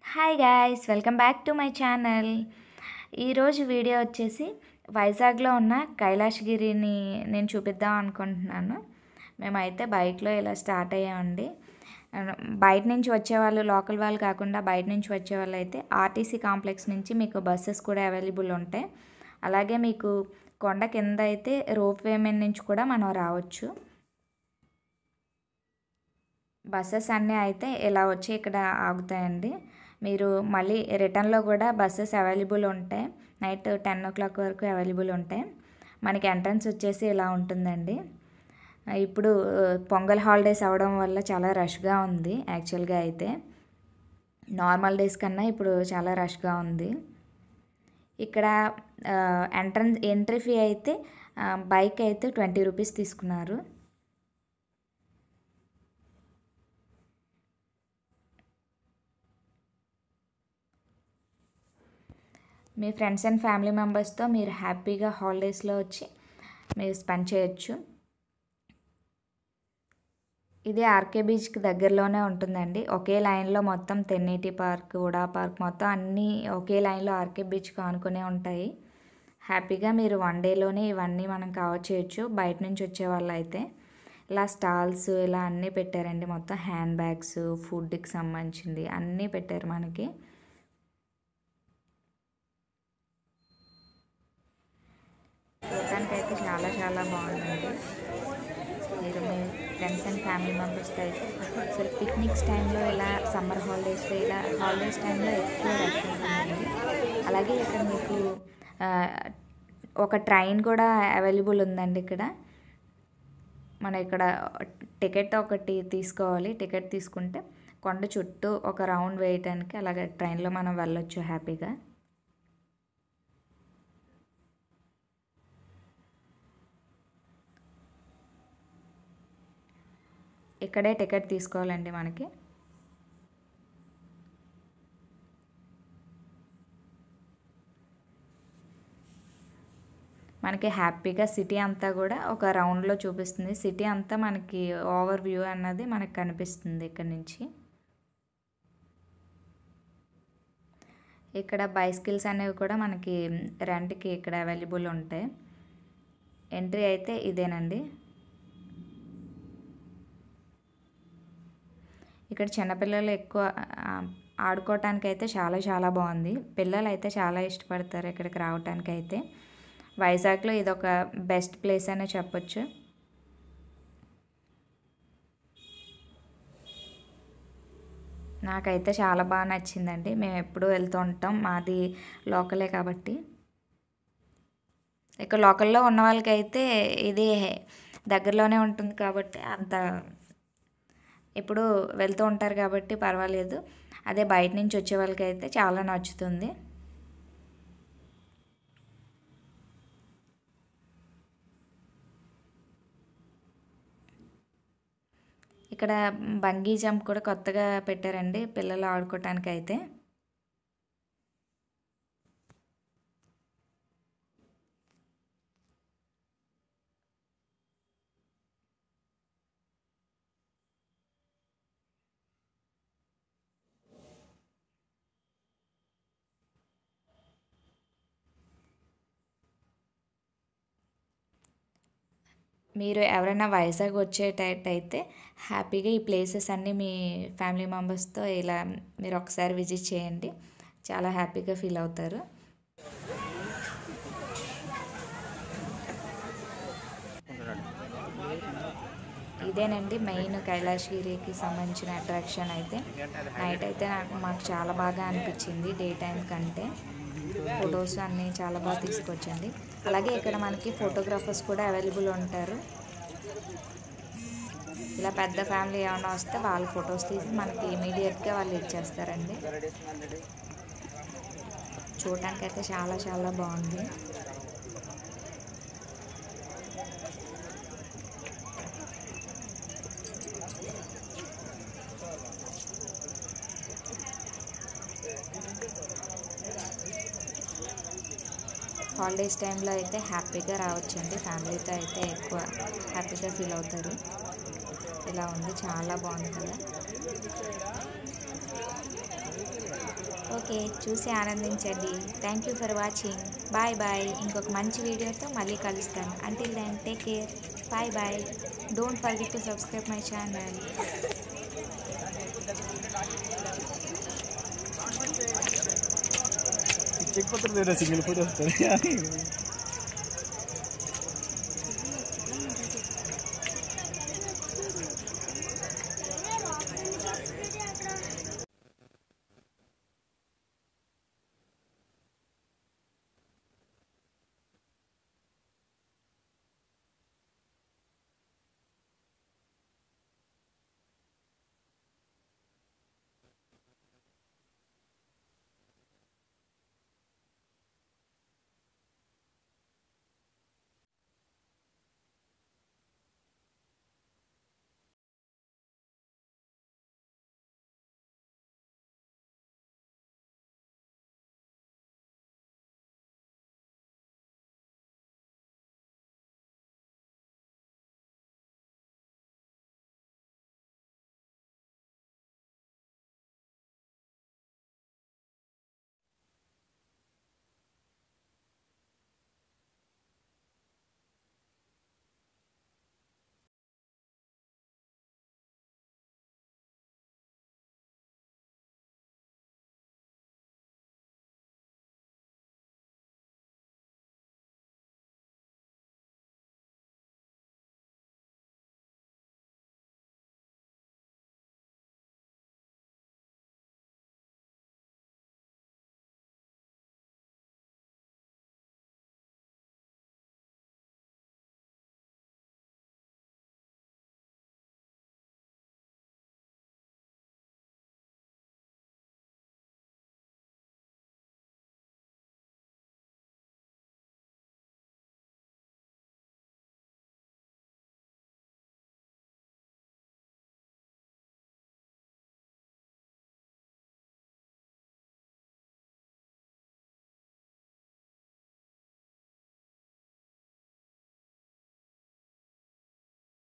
hi guys welcome back to my channel ఈరోజు video వచ్చేసి వైజాగ్లో ఉన్న కైలాసగిరిని నేను చూపిద్దాం అనుకుంటున్నాను మేమైతే బైక్లో ఇలా స్టార్ట్ అయ్యామండి బయట నుంచి వచ్చేవాళ్ళు లోకల్ వాళ్ళు కాకుండా బయట నుంచి వచ్చే వాళ్ళు అయితే ఆర్టీసీ కాంప్లెక్స్ నుంచి మీకు బస్సెస్ కూడా అవైలబుల్ ఉంటాయి అలాగే మీకు కొండ కింద అయితే రోప్ వే మీద నుంచి కూడా మనం రావచ్చు బస్సెస్ అన్నీ అయితే ఇలా వచ్చి ఇక్కడ ఆగుతాయండి మీరు మళ్ళీ రిటర్న్లో కూడా బస్సెస్ అవైలబుల్ ఉంటాయి నైట్ టెన్ ఓ క్లాక్ వరకు అవైలబుల్ ఉంటాయి మనకి ఎంట్రన్స్ వచ్చేసి ఇలా ఉంటుందండి ఇప్పుడు పొంగల్ హాలిడేస్ అవడం వల్ల చాలా రష్గా ఉంది యాక్చువల్గా అయితే నార్మల్ డేస్ కన్నా ఇప్పుడు చాలా రష్గా ఉంది ఇక్కడ ఎంట్రన్స్ ఎంట్రీ ఫీ అయితే బైక్ అయితే ట్వంటీ రూపీస్ తీసుకున్నారు మీ ఫ్రెండ్స్ అండ్ ఫ్యామిలీ మెంబర్స్తో మీరు హ్యాపీగా హాలిడేస్లో వచ్చి మీరు స్పెండ్ చేయొచ్చు ఇది ఆర్కే బీచ్కి దగ్గరలోనే ఉంటుందండి ఒకే లైన్లో మొత్తం తెన్నేటి పార్క్ ఉడా పార్క్ మొత్తం అన్నీ ఒకే లైన్లో ఆర్కే బీచ్కి ఆనుకునే ఉంటాయి హ్యాపీగా మీరు వన్ డేలోనే ఇవన్నీ మనం కవర్ చేయొచ్చు బయట నుంచి వచ్చే వాళ్ళు అయితే ఇలా స్టాల్స్ ఇలా అన్నీ పెట్టారండి మొత్తం హ్యాండ్ బ్యాగ్స్ ఫుడ్కి సంబంధించింది అన్నీ పెట్టారు మనకి చూడటానికి అయితే చాలా చాలా బాగుందండి మీరు మీ ఫ్రెండ్స్ అండ్ ఫ్యామిలీ మెంబర్స్తో అయితే అసలు పిక్నిక్స్ టైంలో ఇలా సమ్మర్ హాలిడేస్లో ఇలా హాలిడేస్ టైంలో ఎక్కువ రష్ ఉంటుందండి అలాగే ఇక్కడ మీకు ఒక ట్రైన్ కూడా అవైలబుల్ ఉందండి ఇక్కడ మనం ఇక్కడ టికెట్ ఒకటి తీసుకోవాలి టికెట్ తీసుకుంటే కొండ చుట్టూ ఒక రౌండ్ వేయటానికి అలాగే ట్రైన్లో మనం వెళ్ళొచ్చు హ్యాపీగా ఇక్కడే టికెట్ తీసుకోవాలండి మనకి మనకి హ్యాపీగా సిటీ అంతా కూడా ఒక రౌండ్లో చూపిస్తుంది సిటీ అంతా మనకి ఓవర్ వ్యూ అన్నది మనకి కనిపిస్తుంది ఇక్కడ నుంచి ఇక్కడ బైసికల్స్ అనేవి కూడా మనకి రెంట్కి ఇక్కడ అవైలబుల్ ఉంటాయి ఎంట్రీ అయితే ఇదేనండి ఇక్కడ చిన్నపిల్లలు ఎక్కువ ఆడుకోవటానికి అయితే చాలా చాలా బాగుంది పిల్లలు అయితే చాలా ఇష్టపడతారు ఇక్కడికి రావటానికి అయితే వైజాగ్లో ఇది ఒక బెస్ట్ ప్లేస్ అనే చెప్పొచ్చు నాకైతే చాలా బాగా నచ్చిందండి మేము ఎప్పుడూ వెళ్తూ ఉంటాం మాది లోకలే కాబట్టి ఇక్కడ లోకల్లో ఉన్న వాళ్ళకైతే ఇది దగ్గరలోనే ఉంటుంది కాబట్టి అంత ఇప్పుడు వెళ్తూ ఉంటారు కాబట్టి పర్వాలేదు అదే బయట నుంచి వచ్చే వాళ్ళకి అయితే చాలా నచ్చుతుంది ఇక్కడ బంగీ జంప్ కూడా కొత్తగా పెట్టారండి పిల్లలు ఆడుకోవటానికి అయితే మీరు ఎవరైనా వైజాగ్ వచ్చేటట్టయితే హ్యాపీగా ఈ ప్లేసెస్ అన్నీ మీ ఫ్యామిలీ మెంబర్స్తో ఇలా మీరు ఒకసారి విజిట్ చేయండి చాలా హ్యాపీగా ఫీల్ అవుతారు ఇదేనండి మెయిన్ కైలాసగిరికి సంబంధించిన అట్రాక్షన్ అయితే నైట్ అయితే నాకు మాకు చాలా బాగా అనిపించింది డే టైం కంటే ఫొటోస్ అన్నీ చాలా బాగా తీసుకొచ్చండి అలాగే ఇక్కడ మనకి ఫోటోగ్రాఫర్స్ కూడా అవైలబుల్ ఉంటారు ఇలా పెద్ద ఫ్యామిలీ ఏమైనా వస్తే వాళ్ళ ఫొటోస్ తీసి మనకి ఇమీడియట్గా వాళ్ళు ఇచ్చేస్తారండి చూడటానికి అయితే చాలా చాలా బాగుంది హాలిడేస్ టైంలో అయితే హ్యాపీగా రావచ్చండి ఫ్యామిలీతో అయితే ఎక్కువ హ్యాపీగా ఫీల్ అవుతారు ఇలా ఉంది చాలా బాగుంది కదా ఓకే చూసి ఆనందించండి thank you for watching bye bye ఇంకొక మంచి వీడియోతో మళ్ళీ కలుస్తాను until then take care bye bye don't forget to subscribe my channel check పత్రం సింగిల్ ఫోటో వస్తుంది